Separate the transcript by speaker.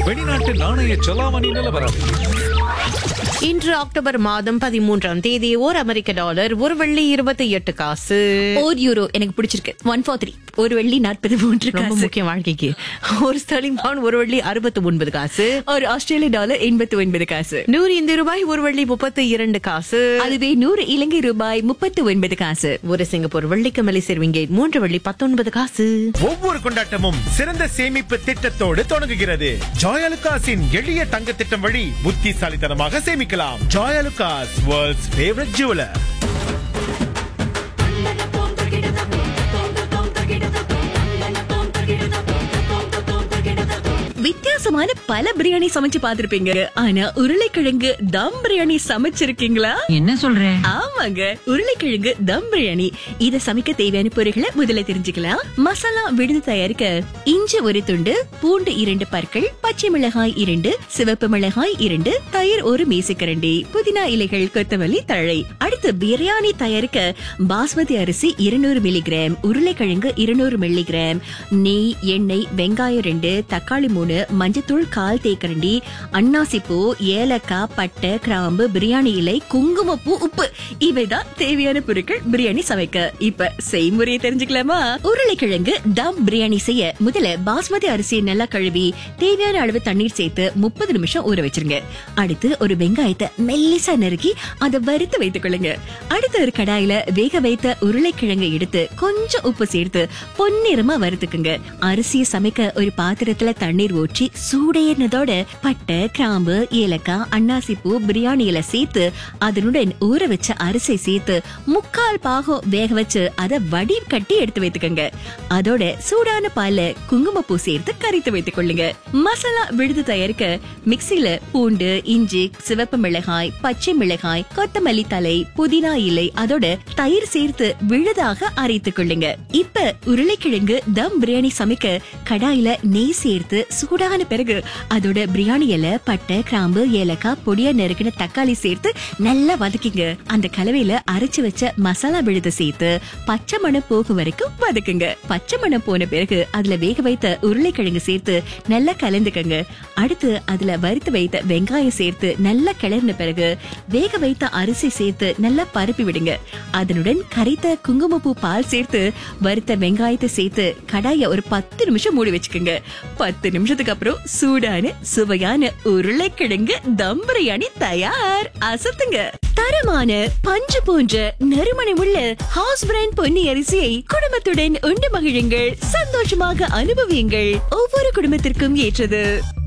Speaker 1: வெளிநாட்டு நாணய செலாவணி நிலவரம்
Speaker 2: இன்று அக்டோபர் மாதம் பதிமூன்றாம் தேதி ஓர் அமெரிக்க டாலர் ஒரு வெள்ளி இருபத்தி எட்டு காசு
Speaker 3: ஒரு யூரோ எனக்கு பிடிச்சிருக்கு ஒன் ஃபோர் த்ரீ ஒரு வெள்ளி நாற்பது மூன்று
Speaker 2: ரொம்ப
Speaker 3: காசு
Speaker 2: முக்கியம் வாழ்க்கைக்கு ஒரு ஸ்டர்லிங் பவுண்ட் ஒரு வெள்ளி அறுபத்தி ஒன்பது காசு
Speaker 3: ஒரு ஆஸ்திரேலிய டாலர் எண்பத்தி ஒன்பது காசு
Speaker 2: நூறு இந்திய ரூபாய் ஒரு வெள்ளி முப்பத்தி இரண்டு காசு
Speaker 3: அதுவே நூறு இலங்கை ரூபாய் முப்பத்து ஒன்பது காசு
Speaker 2: ஒரு சிங்கப்பூர் வெள்ளிக்கு மலேசியர் விங்கேட் மூன்று வெள்ளி பத்தொன்பது காசு
Speaker 4: ஒவ்வொரு கொண்டாட்டமும் சிறந்த சேமிப்பு திட்டத்தோடு தொடங்குகிறது ஜாயலுகாஸின் எளிய தங்க திட்டம் வழி புத்திசாலித்தனமாக சேமிக்கலாம் ஜாயலுகாஸ் வேர்ல்ட்ஸ் ஃபேவரட் ஜுவலர்
Speaker 3: வித்தியாசமான பல பிரியாணி சமைச்சு பார்த்திருப்பீங்க ஆனா உருளைக்கிழங்கு தம் பிரியாணி சமைச்சிருக்கீங்களா
Speaker 5: என்ன சொல்ற
Speaker 3: ஆமாங்க உருளைக்கிழங்கு தம் பிரியாணி இத சமைக்க தேவையான பொருட்களை முதல்ல தெரிஞ்சுக்கலாம் மசாலா விடுதி தயாரிக்க இஞ்சி ஒரு துண்டு பூண்டு இரண்டு பற்கள் பச்சை மிளகாய் இரண்டு சிவப்பு மிளகாய் இரண்டு தயிர் ஒரு மேசைக்கரண்டி புதினா இலைகள் கொத்தமல்லி தழை அடுத்து பிரியாணி தயாரிக்க பாஸ்மதி அரிசி இருநூறு மில்லிகிராம் உருளைக்கிழங்கு இருநூறு மில்லிகிராம் நெய் எண்ணெய் வெங்காயம் ரெண்டு தக்காளி மூணு மஞ்சத்தூள் கால் தேக்கரண்டி அன்னாசிப்பூ ஏலக்காய் பட்டை கிராம்பு பிரியாணி இலை குங்குமப்பூ உப்பு இவைதான் தேவையான பொருட்கள் பிரியாணி சமைக்க இப்ப செய்முறையை தெரிஞ்சுக்கலாமா உருளைக்கிழங்கு தம் பிரியாணி செய்ய முதல்ல பாஸ்மதி அரிசியை நல்லா கழுவி தேவையான அளவு தண்ணீர் சேர்த்து முப்பது நிமிஷம் ஊற வச்சிருங்க அடுத்து ஒரு வெங்காயத்தை மெல்லிசா நறுக்கி அதை வறுத்து வைத்துக் கொள்ளுங்க அடுத்து ஒரு கடாயில வேக வைத்த உருளைக்கிழங்கை எடுத்து கொஞ்சம் உப்பு சேர்த்து பொன்னிறமா வறுத்துக்குங்க அரிசியை சமைக்க ஒரு பாத்திரத்துல தண்ணீர் ஊற்றி சூடேறினதோட பட்டை கிராம்பு ஏலக்காய் அன்னாசிப்பூ பிரியாணி இலை சேர்த்து அதனுடன் ஊற வச்ச அரிசி சேர்த்து முக்கால் பாகம் வேக வச்சு அதை வடி கட்டி எடுத்து வைத்துக்கோங்க அதோட சூடான பால்ல குங்குமப்பூ சேர்த்து கரைத்து வைத்துக் கொள்ளுங்க மசாலா விழுது தயாரிக்க மிக்சில பூண்டு இஞ்சி சிவப்பு மிளகாய் பச்சை மிளகாய் கொத்தமல்லி தலை புதினா இலை அதோட தயிர் சேர்த்து விழுதாக அரைத்துக் கொள்ளுங்க இப்ப உருளைக்கிழங்கு தம் பிரியாணி சமைக்க கடாயில நெய் சேர்த்து சூடான பிறகு அதோட பிரியாணி இலை பட்டை கிராம்பு ஏலக்காய் பொடியா நறுக்கின தக்காளி சேர்த்து நல்லா வதக்கிங்க அந்த கலவையில அரைச்சு வச்ச மசாலா விழுத சேர்த்து பச்சை மணம் போக வரைக்கும் வதக்குங்க பச்சை மணம் போன பிறகு அதுல வேக வைத்த உருளைக்கிழங்கு சேர்த்து நல்லா கலந்துக்கங்க அடுத்து அதுல வறுத்து வைத்த வெங்காயம் சேர்த்து நல்லா கிளறின பிறகு வேக வைத்த அரிசி சேர்த்து நல்லா பரப்பி விடுங்க அதனுடன் கரைத்த குங்குமப்பூ பால் சேர்த்து வறுத்த வெங்காயத்தை சேர்த்து கடாய ஒரு பத்து நிமிஷம் மூடி வச்சுக்கோங்க பத்து நிமிஷத்துக்கு அப்புறம் சூடான சுவையான உருளைக்கிழங்கு தம் பிரியாணி தயார் அசத்துங்க தரமான பஞ்சு போன்ற நறுமணம் உள்ள ஹவுஸ் பிராண்ட் பொன்னி அரிசியை குடும்பத்துடன் உண்டு மகிழுங்கள் சந்தோஷமாக அனுபவியுங்கள் ஒவ்வொரு குடும்பத்திற்கும் ஏற்றது